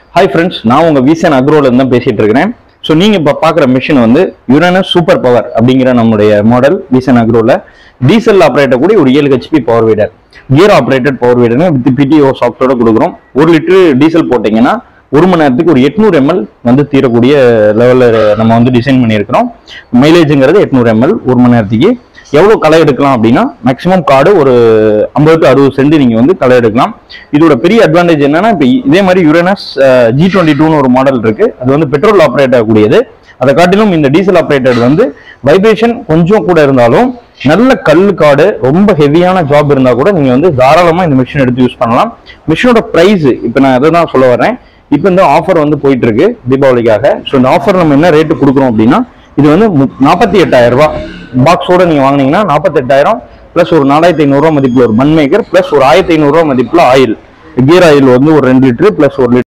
hi friends நான் உங்க vision அக்ரோல இருந்து தான் பேசிட்டு இருக்கிறேன் ஸோ நீங்க இப்போ பார்க்குற மிஷின் வந்து யுரேனஸ் சூப்பர் பவர் அப்படிங்கிற நம்மளுடைய மாடல் விசன் அக்ரோல டீசல் ஆப்ரேட்டர் கூட ஒரு ஏழு HP power weeder gear operated power வீடர்னு வித் பிடிஓ சாஃப்ட்வேரோட கொடுக்குறோம் ஒரு லிட்டர் டீசல் போட்டிங்கன்னா ஒரு மணி நேரத்துக்கு ஒரு எட்நூறு எம்எல் வந்து தீரக்கூடிய லெவலில் நம்ம வந்து டிசைன் பண்ணியிருக்கிறோம் மைலேஜுங்கிறது எட்நூறு எம்எல் ஒரு மணி நேரத்துக்கு எவ்வளோ களை எடுக்கலாம் அப்படின்னா மேக்ஸிமம் கார்டு ஒரு ஐம்பது டு அறுபது சென்ட் நீங்கள் வந்து களை எடுக்கலாம் இதோட பெரிய அட்வான்டேஜ் என்னன்னா இப்போ இதே மாதிரி யுரேனஸ் ஜி டுவெண்ட்டி டூன்னு ஒரு மாடல் இருக்கு அது வந்து பெட்ரோல் ஆப்ரேட் ஆகக்கூடியது அதை காட்டிலும் இந்த டீசல் ஆப்ரேட்டட் வந்து வைப்ரேஷன் கொஞ்சம் கூட இருந்தாலும் நல்ல கல் காடு ரொம்ப ஹெவியான ஜாப் இருந்தா கூட நீங்க வந்து தாராளமா இந்த மிஷின் எடுத்து யூஸ் பண்ணலாம் மிஷினோட பிரைஸ் இப்போ நான் அதை தான் சொல்ல வரேன் இப்போ இந்த ஆஃபர் வந்து போயிட்டு இருக்கு தீபாவளிக்காக ஸோ இந்த ஆஃபர் நம்ம என்ன ரேட்டு கொடுக்குறோம் அப்படின்னா இது வந்து நாற்பத்தி எட்டாயிரம் ரூபாய் பாக்ஸோட நீங்க வாங்குனீங்கன்னா நாற்பத்தெட்டாயிரம் ப்ளஸ் ஒரு நாலாயிரத்தி ஐநூறுரூவா மதிப்புல ஒரு மண் மேக்கர் ப்ளஸ் ஒரு ஆயிரத்தி ஐநூறுரூவா மதிப்புல ஆயில் கியர் ஆயில் வந்து ஒரு ரெண்டு லிட்டரு ப்ளஸ் ஒரு லிட்டர்